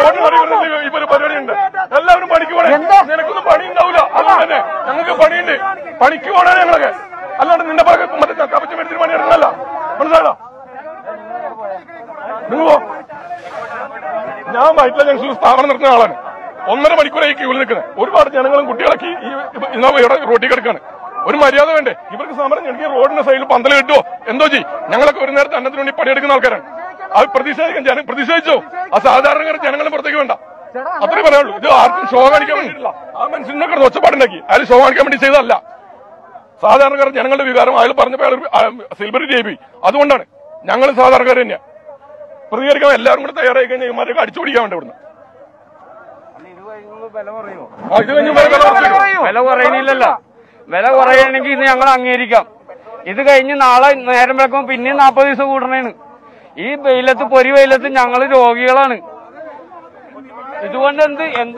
Road പണിയുണ്ട് ഇപ്പൊ ഒരു പരിപാടി ഉണ്ട് എല്ലാവരും പണിക്ക് പോണേ നിനക്കൊന്നും പണി ഉണ്ടാവില്ല അതുകൊണ്ട് തന്നെ ഞങ്ങൾക്ക് പണിയുണ്ട് പണിക്ക് പോണേ ഞങ്ങളൊക്കെ അല്ലാണ്ട് നിന്റെ ഭാഗം മറ്റേ കപ്പച്ച മേടിച്ചിട്ട് പണി എടുക്കണല്ല മനസ്സിലായോ നിങ്ങൾ പോ ഞാൻ വൈറ്റില ജംഗ്ഷനിൽ സ്ഥാപനം നടത്തുന്ന ആളാണ് ഒന്നര മണിക്കൂറായി ക്യൂവിൽ നിൽക്കുന്നത് ഒരുപാട് ജനങ്ങളും കുട്ടികളൊക്കെ ഈ ഇന്നോവ ഇവിടെ റോട്ടിൽ കിടക്കാണ് ഒരു മര്യാദ വേണ്ടേ ഇവർക്ക് സമരം ഞങ്ങൾക്ക് റോഡിന്റെ സൈഡിൽ പന്തൽ കിട്ടുമോ എന്തോ ചെയ്യും ഞങ്ങളൊക്കെ ഒരു നേരത്തെ അന്നത്തിന് വേണ്ടി പണിയെടുക്കുന്ന ആൾക്കാരാണ് അത് പ്രതിഷേധിക്കാൻ ജന പ്രതിഷേധിച്ചോ ആ സാധാരണക്കാർ ജനങ്ങളും പുറത്തേക്ക് വേണ്ട അത്രേ പറയാനുള്ളൂ ഇത് ആർക്കും ഷോ കാണിക്കാൻ വേണ്ടിയിട്ടില്ല ആ മനുഷ്യനെ കിടന്ന് ഒച്ചപ്പാടുണ്ടാക്കി അയാൾ ഷോ കാണിക്കാൻ വേണ്ടി ചെയ്തതല്ല സാധാരണക്കാർ ജനങ്ങളുടെ വികാരം അയാൾ പറഞ്ഞപ്പോൾ അയാൾ സെലിബ്രിറ്റി ആയി പോയി അതുകൊണ്ടാണ് ഞങ്ങൾ സാധാരണക്കാർ തന്നെയാണ് പ്രതികരിക്കാൻ എല്ലാവരും കൂടെ തയ്യാറായി കഴിഞ്ഞാൽ ഇവന്മാരൊക്കെ അടിച്ചു പിടിക്കാൻ വേണ്ട ഇവിടുന്ന് ആ, ഇത് കഴിഞ്ഞ് വില കുറച്ചിടും. വില കുറയുന്നില്ലല്ലോ വില കുറയണമെങ്കിൽ ഇത് ഞങ്ങൾ അംഗീകരിക്കാം ഇത് കഴിഞ്ഞ് നാളെ നേരം വിളക്കുമ്പോൾ പിന്നെയും നാൽപ്പത് ദിവസം കൂടണേണ് ഈ വെയിലത്ത് പൊരി വെയിലത്ത് ഞങ്ങൾ രോഗികളാണ് ഇതുകൊണ്ട് എന്ത് എന്ത്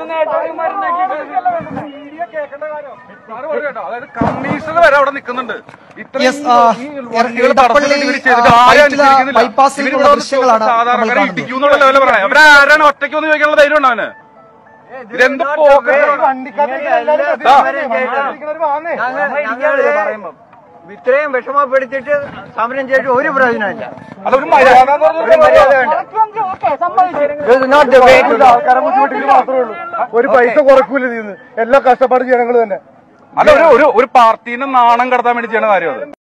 അതായത് കമ്മീഷണർ വരെ അവിടെ നിൽക്കുന്നുണ്ട് Yes, ആ, ഇടപ്പള്ളി, ആ, വൈറ്റില ബൈപ്പാസിലേക്കുള്ള ദൃശ്യങ്ങളാണ് നമ്മൾ സാധാരണക്കാരെ കാണുന്നത്. ഇടിക്കുന്നുള്ള ലെവല് പറയാം അവരെ ആരാണ് ഒറ്റയ്ക്ക് ഒന്ന് ചോദിക്കാനുള്ള ധൈര്യം ഉണ്ടോ അവന് ഇതെന്ത് പോക്ക് ഇത്രയും വിഷമപ്പെടുത്തിട്ട് സമരം ചെയ്തിട്ട് ഒരു പ്രയോജനമില്ല അതൊരു മര്യാദ എന്ന് പറഞ്ഞാൽ ഒരു മര്യാദ വേണ്ട This is not the way to do. ആൾക്കാരെ ബുദ്ധിമുട്ടിൽ മാത്രമേ ഉള്ളൂ ഒരു പൈസ കുറക്കൂല ഇതിന്ന് എല്ലാ കഷ്ടപ്പാട് ജനങ്ങൾ തന്നെ അല്ല ഒരു ഒരു ഒരു പാർട്ടീനെ നാണം കടത്താൻ വേണ്ടി ചെയ്യുന്ന കാര്യം അത്